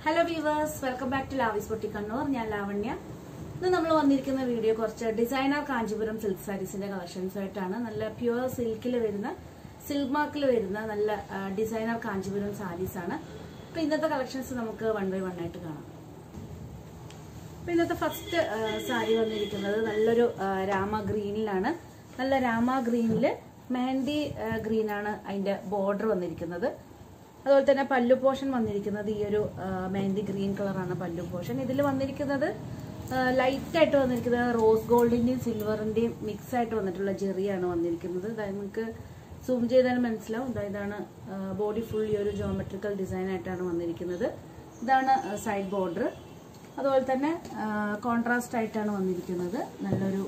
hello viewers welcome back to ലാവിസ് പൊട്ടി കണ്ണൂർ ഞാൻ ലാവണ്യ ഇന്ന് നമ്മൾ വന്നിരിക്കുന്ന വീഡിയോ കുറച്ച് ഡിസൈനർ കാഞ്ചീപുരം സിൽക്ക് സാരീസിന്റെ കളക്ഷൻസ് ആയിട്ടാണ് നല്ല പ്യുവർ സിൽക്കിൽ വരുന്ന സിൽക്ക് മാർക്കിൽ വരുന്ന നല്ല ഡിസൈനർ കാഞ്ചീപുരം സാരീസ് ആണ് അപ്പൊ ഇന്നത്തെ കളക്ഷൻസ് നമുക്ക് വൺ ബൈ വൺ ആയിട്ട് കാണാം അപ്പൊ ഇന്നത്തെ ഫസ്റ്റ് സാരി വന്നിരിക്കുന്നത് നല്ലൊരു ആ, രാമ ഗ്രീനിലാണ് നല്ല രാമ ഗ്രീനില് മെഹന്തി ഗ്രീൻ ആണ് അതിന്റെ ബോർഡർ വന്നിരിക്കുന്നത് അതുപോലെ തന്നെ പല്ലു പോർഷൻ വന്നിരിക്കുന്നത് ഈ ഒരു ആ, മെഹന്തി ഗ്രീൻ കളറാണ് പല്ലു പോർഷൻ ഇതിൽ വന്നിരിക്കുന്നത് ലൈറ്റ് ആയിട്ട് വന്നിരിക്കുന്നത് റോസ് ഗോൾഡിന്റെയും സിൽവറിന്റെയും മിക്സ് ആയിട്ട് വന്നിട്ടുള്ള ജെറിയാണ് വന്നിരിക്കുന്നത് അതായത് നമുക്ക് സൂം ചെയ്താൽ മനസ്സിലാവും ദാ ഇതാണ് ബോഡി ഫുൾ ഈ ഒരു ജോമെട്രിക്കൽ ഡിസൈൻ ആയിട്ടാണ് വന്നിരിക്കുന്നത് ഇതാണ് സൈഡ് ബോർഡർ അതുപോലെ തന്നെ കോൺട്രാസ്റ്റ് ആയിട്ടാണ് വന്നിരിക്കുന്നത് നല്ലൊരു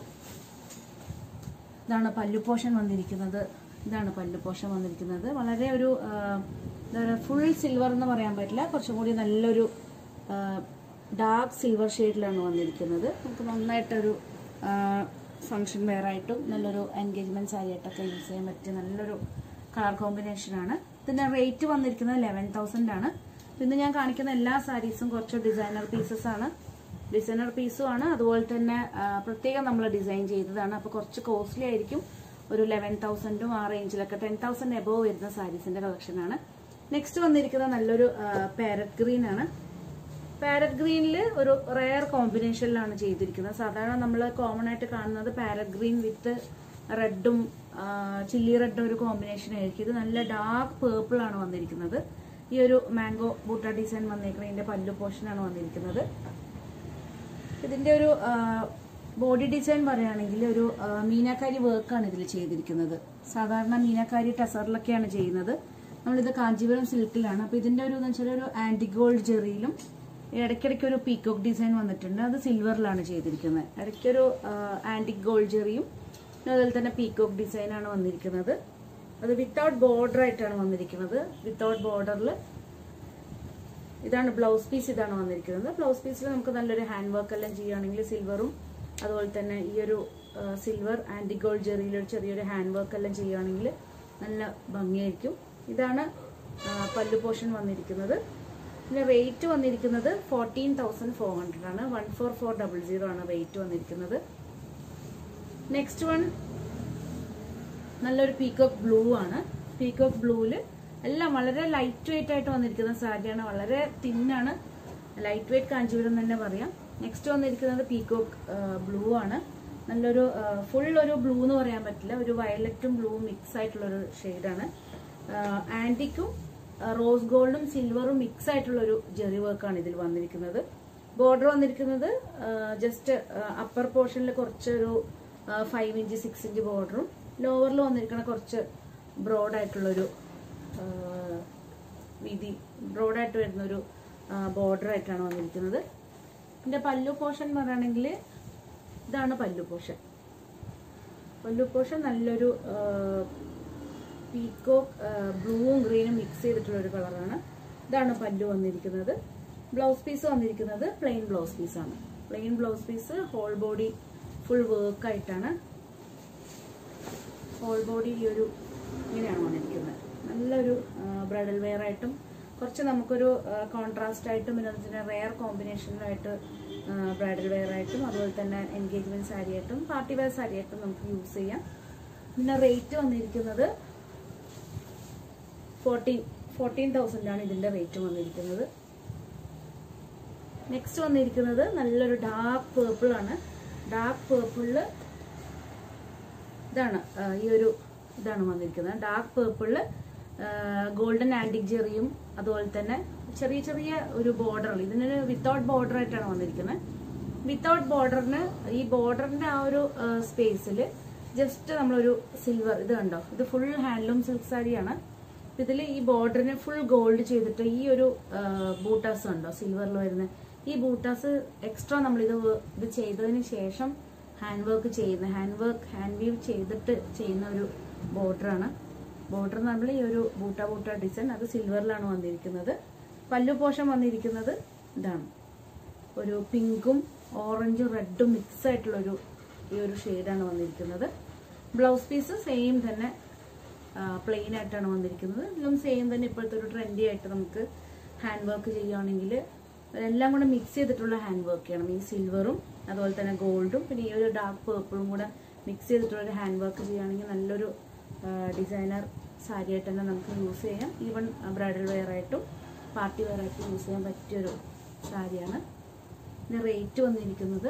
ഇതാണ് പല്ലു പോഷൻ വന്നിരിക്കുന്നത് ഇതാണ് പല്ലു പോഷൻ വന്നിരിക്കുന്നത് വളരെ ഒരു ആ, എന്താ പറയുക ഫുൾ സിൽവർ എന്ന് പറയാൻ പറ്റില്ല കുറച്ചും കൂടി നല്ലൊരു ഡാർക്ക് സിൽവർ ഷെയ്ഡിലാണ് വന്നിരിക്കുന്നത് നമുക്ക് നന്നായിട്ടൊരു ഫങ്ഷൻ വെയർ ആയിട്ടും നല്ലൊരു എൻഗേജ്മെന്റ് സാരി ആയിട്ടൊക്കെ യൂസ് ചെയ്യാൻ പറ്റിയ നല്ലൊരു കളർ കോമ്പിനേഷനാണ് ഇതിന്റെ റേറ്റ് വന്നിരിക്കുന്നത് ലെവൻ തൗസൻഡ് ആണ് ഇന്ന് ഞാൻ കാണിക്കുന്ന എല്ലാ സാരീസും കുറച്ച് ഡിസൈനർ പീസസ് ആണ് ഡിസൈനർ പീസും ആണ് അതുപോലെ തന്നെ ആ, പ്രത്യേകം നമ്മൾ ഡിസൈൻ ചെയ്തതാണ് അപ്പോൾ കുറച്ച് കോസ്റ്റ്ലി ആയിരിക്കും ഒരു ലെവൻ തൗസൻഡും ആ റേഞ്ചിലൊക്കെ ടെൻ തൗസൻഡ് എബോവ് വരുന്ന സാരീസിന്റെ കളക്ഷൻ ആണ് നെക്സ്റ്റ് വന്നിരിക്കുന്നത് നല്ലൊരു പാരറ്റ് ഗ്രീൻ ആണ് പാരറ്റ് ഗ്രീനിൽ ഒരു റെയർ കോമ്പിനേഷനിലാണ് ചെയ്തിരിക്കുന്നത് സാധാരണ നമ്മൾ കോമൺ ആയിട്ട് കാണുന്നത് പാരറ്റ് ഗ്രീൻ വിത്ത് റെഡും ചില്ലി റെഡും ഒരു കോമ്പിനേഷൻ ആയിരിക്കും ഇത് നല്ല ഡാർക്ക് പേർപ്പിൾ ആണ് വന്നിരിക്കുന്നത് ഈ ഒരു മാംഗോ ബൂട്ട ഡിസൈൻ വന്നിരിക്കുന്നത് ഇതിന്റെ പല്ലു പോർഷൻ ആണ് വന്നിരിക്കുന്നത് ഇതിന്റെ ഒരു ബോഡി ഡിസൈൻ പറയുകയാണെങ്കിൽ ഒരു ആ, മീനാക്കാരി വർക്കാണ് ഇതിൽ ചെയ്തിരിക്കുന്നത് സാധാരണ മീനാക്കാരി ടസറിലൊക്കെയാണ് ചെയ്യുന്നത് നമ്മളിത് കാഞ്ചീപുരം സിൽക്കിലാണ് അപ്പൊ ഇതിന്റെ ഒരു എന്ന് വെച്ചാൽ ഒരു ആന്റി ഗോൾഡ് ജെറിയിലും ഇടയ്ക്കിടയ്ക്ക് ഒരു പീക്കോക്ക് ഡിസൈൻ വന്നിട്ടുണ്ട് അത് സിൽവറിലാണ് ചെയ്തിരിക്കുന്നത് ഇടയ്ക്കൊരു ആന്റിക് ഗോൾഡ് ജെറിയും പിന്നെ അതുപോലെ തന്നെ പീക്കോക്ക് ഡിസൈനാണ് വന്നിരിക്കുന്നത് അത് വിത്തൗട്ട് ബോർഡർ ആയിട്ടാണ് വന്നിരിക്കുന്നത് വിത്തൗട്ട് ബോർഡറിൽ ഇതാണ് ബ്ലൗസ് പീസ് ഇതാണ് വന്നിരിക്കുന്നത് ബ്ലൗസ് പീസിൽ നമുക്ക് നല്ലൊരു ഹാൻഡ് വർക്ക് എല്ലാം ചെയ്യുകയാണെങ്കിൽ സിൽവറും അതുപോലെ തന്നെ ഈ ഒരു സിൽവർ ആന്റി ഗോൾഡ് ജെറിയിൽ ഒരു ചെറിയൊരു ഹാൻഡ് വർക്ക് എല്ലാം ചെയ്യുകയാണെങ്കിൽ നല്ല ഭംഗിയായിരിക്കും ഇതാണ് ആ, പല്ലു പോർഷൻ വന്നിരിക്കുന്നത് പിന്നെ റേറ്റ് വന്നിരിക്കുന്നത് ഫോർട്ടീൻ തൗസൻഡ് ഫോർ ഹൺഡ്രഡ് ആണ് one four four double zero ആണ് റേറ്റ് വന്നിരിക്കുന്നത് നെക്സ്റ്റ് വൺ നല്ലൊരു പീക്കോക്ക് ബ്ലൂ ആണ് പീക്കോക്ക് ബ്ലൂവിൽ എല്ലാം വളരെ ലൈറ്റ് വെയിറ്റ് ആയിട്ട് വന്നിരിക്കുന്ന സാരിയാണ് വളരെ തിന്നാണ് ലൈറ്റ് വെയിറ്റ് കാഞ്ചീപുരം തന്നെ പറയാം നെക്സ്റ്റ് വന്നിരിക്കുന്നത് പീക്കോക്ക് ബ്ലൂ ആണ് നല്ലൊരു ഫുൾ ഒരു ബ്ലൂ എന്ന് പറയാൻ പറ്റില്ല ഒരു വയലറ്റും ബ്ലൂവും മിക്സ് ആയിട്ടുള്ള ഒരു ഷെയ്ഡാണ് ആന്റിക്കും റോസ് ഗോൾഡും സിൽവറും മിക്സ് ആയിട്ടുള്ള ഒരു ജെറി വർക്കാണ് ഇതിൽ വന്നിരിക്കുന്നത് ബോർഡർ വന്നിരിക്കുന്നത് ജസ്റ്റ് അപ്പർ പോർഷനിൽ കുറച്ചൊരു ഫൈവ് ഇഞ്ച് സിക്സ് ഇഞ്ച് ബോർഡറും ലോവറിൽ വന്നിരിക്കുന്ന കുറച്ച് ബ്രോഡായിട്ടുള്ളൊരു വീതി ബ്രോഡായിട്ട് വരുന്നൊരു ബോർഡർ ആയിട്ടാണ് വന്നിരിക്കുന്നത് പിന്നെ പല്ലു പോർഷൻ എന്ന് പറയുകയാണെങ്കിൽ ഇതാണ് പല്ലു പോർഷൻ പല്ലു പോർഷൻ നല്ലൊരു പീക്കോ ബ്ലൂവും ഗ്രീനും മിക്സ് ചെയ്തിട്ടുള്ള ഒരു കളറാണ് ഇതാണ് പല്ലു വന്നിരിക്കുന്നത് ബ്ലൗസ് പീസ് വന്നിരിക്കുന്നത് പ്ലെയിൻ ബ്ലൗസ് പീസാണ് plain blouse piece whole body full work ആയിട്ടാണ് ഹോൾ ബോഡി ഈ ഒരു ഇങ്ങനെയാണ് വന്നിരിക്കുന്നത് നല്ലൊരു ബ്രൈഡൽ വെയർ ആയിട്ടും കുറച്ച് നമുക്കൊരു കോൺട്രാസ്റ്റ് ആയിട്ടും പിന്നെ അതിന് റെയർ കോമ്പിനേഷനിലായിട്ട് ബ്രൈഡൽ വെയർ ആയിട്ടും അതുപോലെ തന്നെ എൻഗേജ്മെന്റ് സാരി ആയിട്ടും പാർട്ടി വെയർ സാരി ആയിട്ടും നമുക്ക് യൂസ് ചെയ്യാം പിന്നെ റേറ്റ് വന്നിരിക്കുന്നത് ഫോർട്ടീൻ ഫോർട്ടീൻ തൗസൻഡ് ആണ് ഇതിന്റെ റേറ്റ് വന്നിരിക്കുന്നത് നെക്സ്റ്റ് വന്നിരിക്കുന്നത് നല്ലൊരു ഡാർക്ക് പേർപ്പിൾ ആണ് ഡാർക്ക് പേർപ്പിളില് ഇതാണ് ആ, ഈ ഒരു ഇതാണ് വന്നിരിക്കുന്നത് ഡാർക്ക് പേർപ്പിളില് ഗോൾഡൻ ആന്റിക് ജെറിയും അതുപോലെ തന്നെ ചെറിയ ചെറിയ ഒരു ബോർഡർ ഇതിനൊരു വിത്തൗട്ട് ബോർഡർ ആയിട്ടാണ് വന്നിരിക്കുന്നത് വിത്തൗട്ട് ബോർഡറിന് ഈ ബോർഡറിന്റെ ആ ഒരു സ്പേസിൽ ജസ്റ്റ് നമ്മളൊരു സിൽവർ ഇത് കണ്ടോ ഇത് ഫുൾ ഹാൻഡ്ലൂം സിൽക്ക് സാരിയാണ് ഇതിൽ ഈ ബോർഡറിന് ഫുൾ ഗോൾഡ് ചെയ്തിട്ട് ഈ ഒരു ബൂട്ടാസ് ഉണ്ടോ സിൽവറിൽ വരുന്ന ഈ ബൂട്ടാസ് എക്സ്ട്രാ നമ്മൾ ഇത് ഇത് ചെയ്തതിന് ശേഷം ഹാൻഡ് വർക്ക് ചെയ്യുന്ന ഹാൻഡ് വർക്ക് ഹാൻഡ് വീവ് ചെയ്തിട്ട് ചെയ്യുന്ന ഒരു ബോർഡറാണ് ബോർഡർ എന്ന് പറഞ്ഞാൽ ഈ ഒരു ബൂട്ട ബൂട്ട ഡിസൈൻ അത് സിൽവറിലാണ് വന്നിരിക്കുന്നത് പല്ലു പോഷം വന്നിരിക്കുന്നത് ഇതാണ് ഒരു പിങ്കും ഓറഞ്ചും റെഡും മിക്സ് ആയിട്ടുള്ള ഒരു ഈ ഒരു ഷെയ്ഡാണ് വന്നിരിക്കുന്നത് ബ്ലൗസ് പീസ് സെയിം തന്നെ പ്ലെയിൻ ആയിട്ടാണ് വന്നിരിക്കുന്നത് ഇതിലും സെയിം തന്നെ ഇപ്പോഴത്തെ ഒരു ട്രെൻഡി ആയിട്ട് നമുക്ക് ഹാൻഡ് വർക്ക് ചെയ്യുകയാണെങ്കിൽ എല്ലാം കൂടെ മിക്സ് ചെയ്തിട്ടുള്ള ഹാൻഡ് വർക്ക് ചെയ്യണം ഈ സിൽവറും അതുപോലെ തന്നെ ഗോൾഡും പിന്നെ ഈ ഒരു ഡാർക്ക് പേർപ്പിളും കൂടെ മിക്സ് ചെയ്തിട്ടുള്ള ഒരു ഹാൻഡ് വർക്ക് ചെയ്യുകയാണെങ്കിൽ നല്ലൊരു ഡിസൈനർ സാരി ആയിട്ട് തന്നെ നമുക്ക് യൂസ് ചെയ്യാം ഈവൻ ബ്രൈഡൽ വെയർ ആയിട്ടും പാർട്ടി വെയർ ആയിട്ടും യൂസ് ചെയ്യാൻ പറ്റിയൊരു സാരിയാണ് ഇതിന് റേറ്റ് വന്നിരിക്കുന്നത്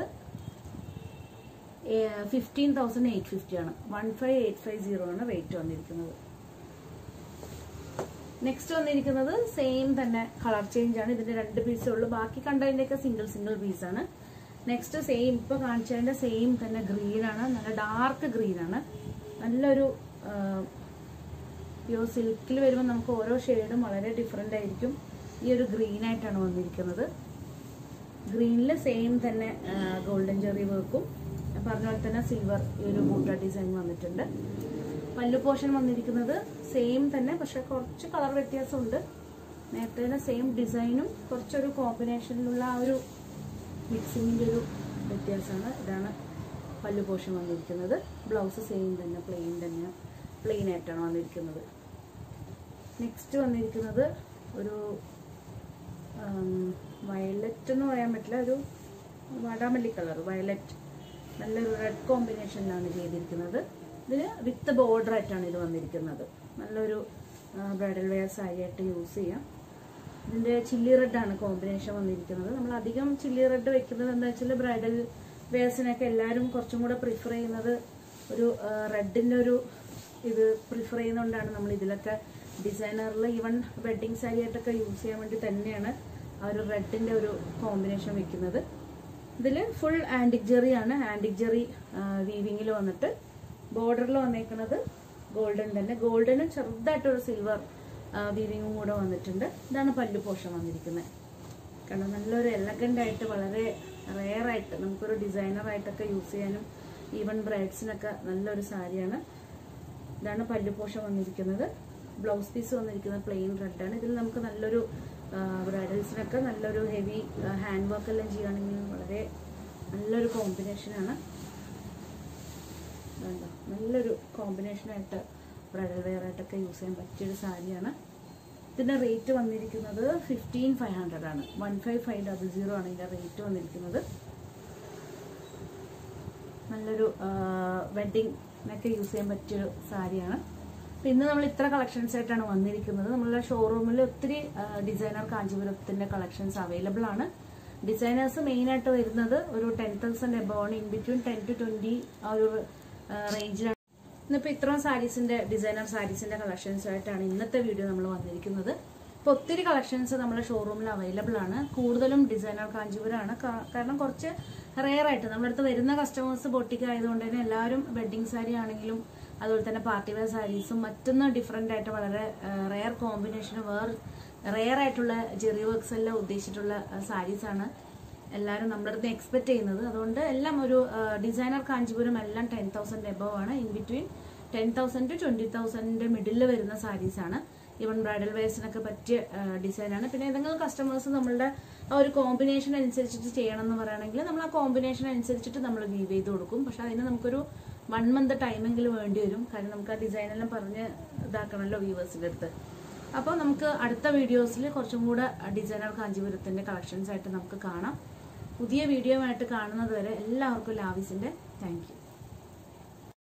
ഫിഫ്റ്റീൻ തൗസൻഡ് എയ്റ്റ് ഫിഫ്റ്റി ആണ് one five eight five zero ആണ് റേറ്റ് വന്നിരിക്കുന്നത് നെക്സ്റ്റ് വന്നിരിക്കുന്നത് സെയിം തന്നെ കളർ ചേഞ്ച് ആണ് ഇതിന്റെ രണ്ട് പീസേ ഉള്ളൂ ബാക്കി കണ്ടതിന്റെയൊക്കെ സിംഗിൾ സിംഗിൾ പീസ് ആണ് നെക്സ്റ്റ് സെയിം ഇപ്പൊ കാണിച്ചതിന്റെ സെയിം തന്നെ ഗ്രീൻ ആണ് നല്ല ഡാർക്ക് ഗ്രീൻ ആണ് നല്ലൊരു പ്യൂർ സിൽക്കിൽ വരുമ്പോൾ നമുക്ക് ഓരോ ഷെയ്ഡും വളരെ ഡിഫറെന്റ് ആയിരിക്കും ഈ ഒരു ഗ്രീൻ ആയിട്ടാണ് വന്നിരിക്കുന്നത് ഗ്രീനിൽ സെയിം തന്നെ ഗോൾഡൻ ജെറി വർക്കും പറഞ്ഞ പോലെ തന്നെ സിൽവർ ഈ ഒരു ബൂട്ട ഡിസൈൻ വന്നിട്ടുണ്ട് പല്ലു പോർഷൻ വന്നിരിക്കുന്നത് സെയിം തന്നെ പക്ഷെ കുറച്ച് കളർ വ്യത്യാസമുണ്ട് നേരത്തെ സെയിം ഡിസൈനും കുറച്ചൊരു കോമ്പിനേഷനിലുള്ള ആ ഒരു മിക്സിങ്ങിൻ്റെ ഒരു വ്യത്യാസമാണ് ഇതാണ് പല്ലു പോർഷൻ വന്നിരിക്കുന്നത് ബ്ലൗസ് സെയിം തന്നെ പ്ലെയിൻ തന്നെ പ്ലെയിൻ ആയിട്ടാണ് വന്നിരിക്കുന്നത് നെക്സ്റ്റ് വന്നിരിക്കുന്നത് ഒരു വയലറ്റ് എന്ന് പറയാൻ പറ്റില്ല ഒരു വാടാമല്ലി കളർ വയലറ്റ് നല്ലൊരു റെഡ് കോമ്പിനേഷനിലാണ് ചെയ്തിരിക്കുന്നത് ഇതിന് വിത്ത് ബോർഡർ ആയിട്ടാണ് ഇത് വന്നിരിക്കുന്നത് നല്ലൊരു ബ്രൈഡൽ വെയർ സാരി ആയിട്ട് യൂസ് ചെയ്യാം ഇതിന്റെ ചില്ലി റെഡ് ആണ് കോമ്പിനേഷൻ വന്നിരിക്കുന്നത് നമ്മൾ അധികം ചില്ലി റെഡ് വെക്കുന്നത് എന്താ വെച്ചാൽ ബ്രൈഡൽ വെയർസിനൊക്കെ എല്ലാവരും കുറച്ചും കൂടെ പ്രിഫർ ചെയ്യുന്നത് ഒരു റെഡിന്റെ ഒരു ഇത് പ്രിഫർ ചെയ്യുന്നതുകൊണ്ടാണ് നമ്മൾ ഇതിലൊക്കെ ഡിസൈനറിൽ ഈവൻ വെഡിങ് സാരി ആയിട്ടൊക്കെ യൂസ് ചെയ്യാൻ വേണ്ടി തന്നെയാണ് ആ ഒരു റെഡിന്റെ ഒരു കോമ്പിനേഷൻ വെക്കുന്നത് ഇതിൽ ഫുൾ ആൻറ്റിക് ജെറി ആണ് ആൻറ്റിക് ജെറി വീവിങ്ങിൽ വന്നിട്ട് ബോർഡറിൽ വന്നേക്കുന്നത് ഗോൾഡൻ തന്നെ ഗോൾഡനും ചെറുതായിട്ടൊരു സിൽവർ വീവിങ്ങും കൂടെ വന്നിട്ടുണ്ട് ഇതാണ് പല്ലു പോഷൻ വന്നിരിക്കുന്നത് കാരണം നല്ലൊരു എലഗൻ്റ് ആയിട്ട് വളരെ റെയർ ആയിട്ട് നമുക്കൊരു ഡിസൈനർ ആയിട്ടൊക്കെ യൂസ് ചെയ്യാനും ഈവൻ ബ്രൈഡ്സിനൊക്കെ നല്ലൊരു സാരിയാണ് ഇതാണ് പല്ലു പോഷൻ വന്നിരിക്കുന്നത് ബ്ലൗസ് പീസ് വന്നിരിക്കുന്നത് പ്ലെയിൻ റെഡാണ് ഇതിൽ നമുക്ക് നല്ലൊരു ബ്രൈഡൽസിനൊക്കെ നല്ലൊരു ഹെവി ഹാൻഡ് വർക്ക് എല്ലാം ചെയ്യുകയാണെങ്കിൽ വളരെ നല്ലൊരു കോമ്പിനേഷനാണ് വേണ്ട നല്ലൊരു കോമ്പിനേഷനായിട്ട് ബ്രൈഡൽ വെയർ ആയിട്ടൊക്കെ യൂസ് ചെയ്യാൻ പറ്റിയൊരു സാരിയാണ് ഇതിന്റെ റേറ്റ് വന്നിരിക്കുന്നത് ഫിഫ്റ്റീൻ ഫൈവ് ഹൺഡ്രഡ് ആണ് one five five double zero ആണ് ഇതിന്റെ റേറ്റ് വന്നിരിക്കുന്നത് നല്ലൊരു വെഡിങ്ങിനൊക്കെ യൂസ് ചെയ്യാൻ പറ്റിയൊരു സാരിയാണ് അപ്പൊ ഇന്ന് നമ്മൾ ഇത്ര കളക്ഷൻസ് ആയിട്ടാണ് വന്നിരിക്കുന്നത് നമ്മളുടെ ഷോറൂമിൽ ഒത്തിരി ഡിസൈനർ കാഞ്ചീപുരത്തിന്റെ കളക്ഷൻസ് അവൈലബിൾ ആണ് ഡിസൈനേഴ്സ് മെയിൻ ആയിട്ട് വരുന്നത് ഒരു ten thousand above in between ten to twenty ആ ഒരു റേഞ്ചിലാണ് ഇന്നിപ്പോൾ ഇത്രയും സാരീസിന്റെ ഡിസൈനർ സാരീസിന്റെ കളക്ഷൻസ് ആയിട്ടാണ് ഇന്നത്തെ വീഡിയോ നമ്മൾ വന്നിരിക്കുന്നത് ഇപ്പോൾ ഒത്തിരി കളക്ഷൻസ് നമ്മുടെ ഷോറൂമിൽ അവൈലബിൾ ആണ് കൂടുതലും ഡിസൈനർ കാഞ്ചീപുരമാണ് കാ- കാരണം കുറച്ച് റെയർ ആയിട്ട് നമ്മുടെ അടുത്ത് വരുന്ന കസ്റ്റമേഴ്സ് ബൊട്ടിക്ക് ആയതുകൊണ്ട് തന്നെ എല്ലാവരും വെഡിങ് സാരി ആണെങ്കിലും അതുപോലെ തന്നെ പാർട്ടി വെയർ സാരീസും മറ്റൊന്ന് ഡിഫറെന്റ് ആയിട്ട് വളരെ റെയർ കോമ്പിനേഷൻ വേറെ റെയർ ആയിട്ടുള്ള ജെറി വർക്ക്സ് എല്ലാം ഉദ്ദേശിച്ചിട്ടുള്ള സാരീസ് ആണ് എല്ലാവരും നമ്മുടെ അടുത്ത് എക്സ്പെക്ട് ചെയ്യുന്നത് അതുകൊണ്ട് എല്ലാം ഒരു ഡിസൈനർ കാഞ്ചീപുരം എല്ലാം ടെൻ തൗസൻഡ് എബവ് ആണ് in between ten thousand to twenty തൗസൻഡിന്റെ മിഡിൽ വരുന്ന സാരീസ് ആണ് ഈവൻ ബ്രൈഡൽ വെയർസിനൊക്കെ പറ്റിയ ഡിസൈനാണ് പിന്നെ ഏതെങ്കിലും കസ്റ്റമേഴ്സ് നമ്മളുടെ ആ ഒരു കോമ്പിനേഷൻ അനുസരിച്ചിട്ട് ചെയ്യണം എന്ന് പറയുകയാണെങ്കിൽ നമ്മൾ ആ കോമ്പിനേഷൻ അനുസരിച്ചിട്ട് നമ്മൾ വീവ് ചെയ്ത് കൊടുക്കും പക്ഷെ അതിന് നമുക്കൊരു വൺ മന്ത് ടൈമെങ്കിലും വേണ്ടി വരും കാരണം നമുക്ക് ആ ഡിസൈൻ എല്ലാം പറഞ്ഞ് ഇതാക്കണമല്ലോ വ്യൂവേഴ്സിന്റെ അടുത്ത് അപ്പോൾ നമുക്ക് അടുത്ത വീഡിയോസിൽ കുറച്ചും കൂടെ ഡിസൈനർ കാഞ്ചീപുരത്തിന്റെ കളക്ഷൻസ് ആയിട്ട് നമുക്ക് കാണാം പുതിയ വീഡിയോ ആയിട്ട് കാണുന്നത് വരെ എല്ലാവർക്കും ലാവിസിന്റെ താങ്ക് യു